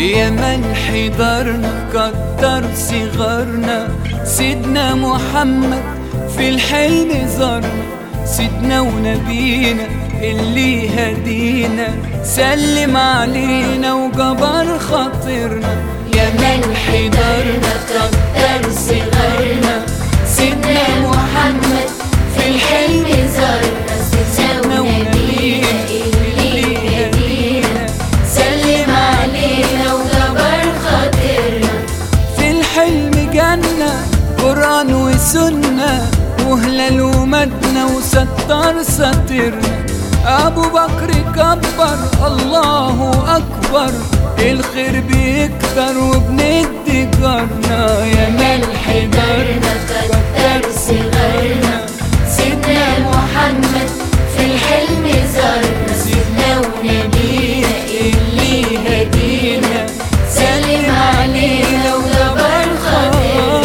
يا من حضرنا كتر صغرنا سيدنا محمد في الحلم زارنا سيدنا ونبينا اللي هدينا سلم علينا وجبر خاطرنا يا من حضرنا كتر صغرنا سيدنا محمد في الحلم زارنا سيدنا ونبينا اللي هدينا سلم علينا وجبر خاطرنا في الحلم جنة قرآن وسنة وهلال ومدنة وستار ساترنا أبو بكر كبر الله أكبر الخير بيكتر وبندي جارنا يا من حضرنا كتر صغرنا سيدنا محمد في الحلم زارنا سيدنا ونبينا اللي هدينا سلم علينا وجبر خاطرنا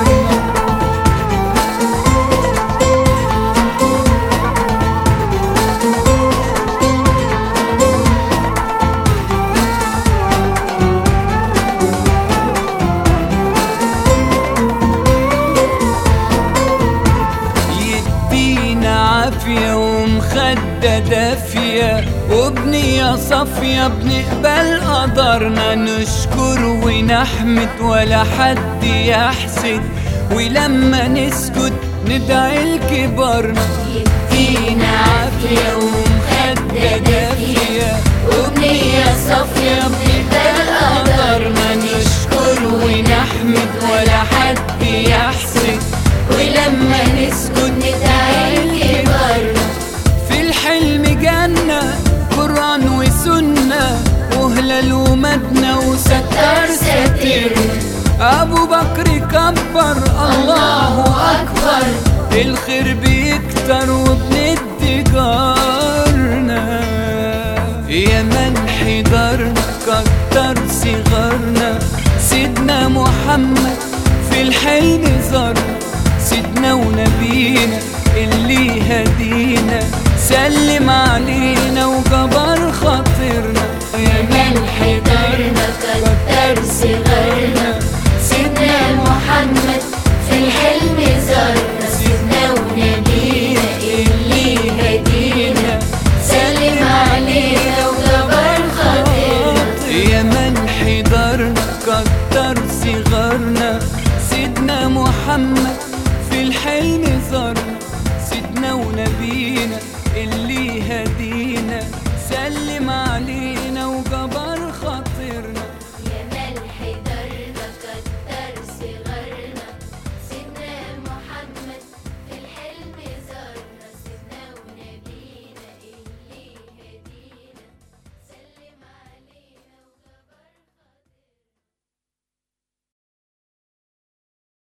يدينا عافية ومخدة دافية وبنية صافية بنقبل قدرنا نشكر ونحمد ولا حد يحسد ولما نسكت ندعي لكبارنا يدينا عافية ومخدة دافية وبنية صافية بنقبل قدرنا نشكر ونحمد ولا حد يحسد ولما نسكت ندعي لكبارنا في الحلم جنة قرآن وسنة وهلال ومدنة وستار ساترنا أبو بكر كبر الله أكبر الخير بيكتر وبندي جارنا يا من حضرنا كتر صغرنا سيدنا محمد في الحلم زارنا سيدنا ونبينا اللي هدينا سلم علينا وجبر